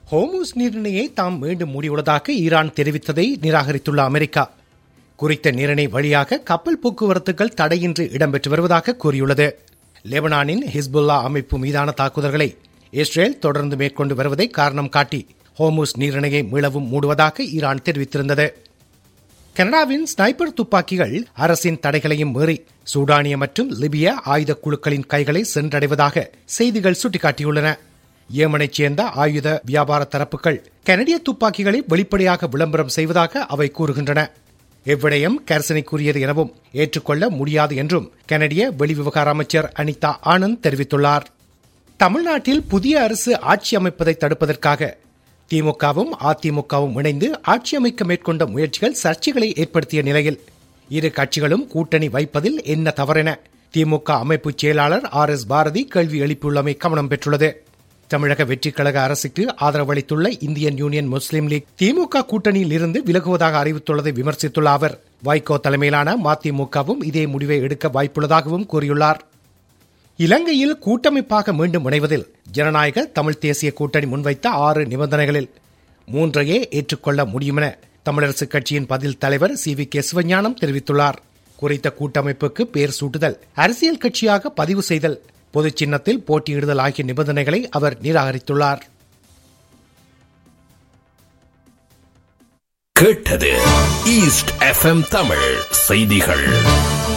ஹோமூஸ் நீரிணையை தாம் மீண்டும் மூடியுள்ளதாக ஈரான் தெரிவித்ததை நிராகரித்துள்ள அமெரிக்கா குறித்த நீரிணை வழியாக கப்பல் போக்குவரத்துகள் தடையின்றி இடம்பெற்று வருவதாக கூறியுள்ளது லெபனானின் ஹிஸ்புல்லா அமைப்பு மீதான தாக்குதல்களை இஸ்ரேல் தொடர்ந்து மேற்கொண்டு வருவதை காரணம் காட்டி ஹோமூஸ் நீரிணையை மீளவும் மூடுவதாக ஈரான் தெரிவித்திருந்தது கனடாவின் ஸ்னைப்பர் துப்பாக்கிகள் அரசின் தடைகளையும் மீறி சூடானிய மற்றும் லிபிய ஆயுத குழுக்களின் கைகளை சென்றடைவதாக செய்திகள் சுட்டிக்காட்டியுள்ளன ஏமனைச் சேர்ந்த ஆயுத வியாபார தரப்புகள் கனடிய துப்பாக்கிகளை வெளிப்படையாக விளம்பரம் செய்வதாக அவை கூறுகின்றன இவ்விடயம் கரசனைக்குரியது எனவும் ஏற்றுக்கொள்ள முடியாது என்றும் கனடிய வெளிவிவகார அமைச்சர் அனிதா ஆனந்த் தெரிவித்துள்ளார் தமிழ்நாட்டில் புதிய அரசு ஆட்சி அமைப்பதை தடுப்பதற்காக திமுகவும் அதிமுகவும் இணைந்து ஆட்சி அமைக்க மேற்கொண்ட முயற்சிகள் சர்ச்சைகளை ஏற்படுத்திய நிலையில் இரு கட்சிகளும் கூட்டணி வைப்பதில் என்ன தவறென திமுக அமைப்பு செயலாளர் ஆர் எஸ் பாரதி கேள்வி எழுப்பியுள்ளமை கவனம் பெற்றுள்ளது தமிழக வெற்றிக் கழக அரசுக்கு ஆதரவளித்துள்ள Indian Union Muslim League DMK கூட்டணியில் இருந்து விலகுவதாக அறிவித்துள்ளதை விமர்சித்துள்ள அவர் வைகோ தலைமையிலான மதிமுகவும் இதே முடிவை எடுக்க வாய்ப்புள்ளதாகவும் கூறியுள்ளார் இலங்கையில் கூட்டமைப்பாக மீண்டும் இணைவதில் ஜனநாயக தமிழ் தேசிய கூட்டணி முன்வைத்த ஆறு நிபந்தனைகளில் மூன்றையே ஏற்றுக்கொள்ள முடியும் என தமிழரசுக் கட்சியின் பதில் தலைவர் சி வி கே சிவஞானம் தெரிவித்துள்ளார் குறித்த கூட்டமைப்புக்கு பெயர் சூட்டுதல் அரசியல் கட்சியாக பதிவு செய்தல் பொது சின்னத்தில் போட்டியிடுதல் ஆகிய நிபந்தனைகளை அவர் நிராகரித்துள்ளார் கேட்டது ஈஸ்ட் எஃப்எம் தமிழ் செய்திகள்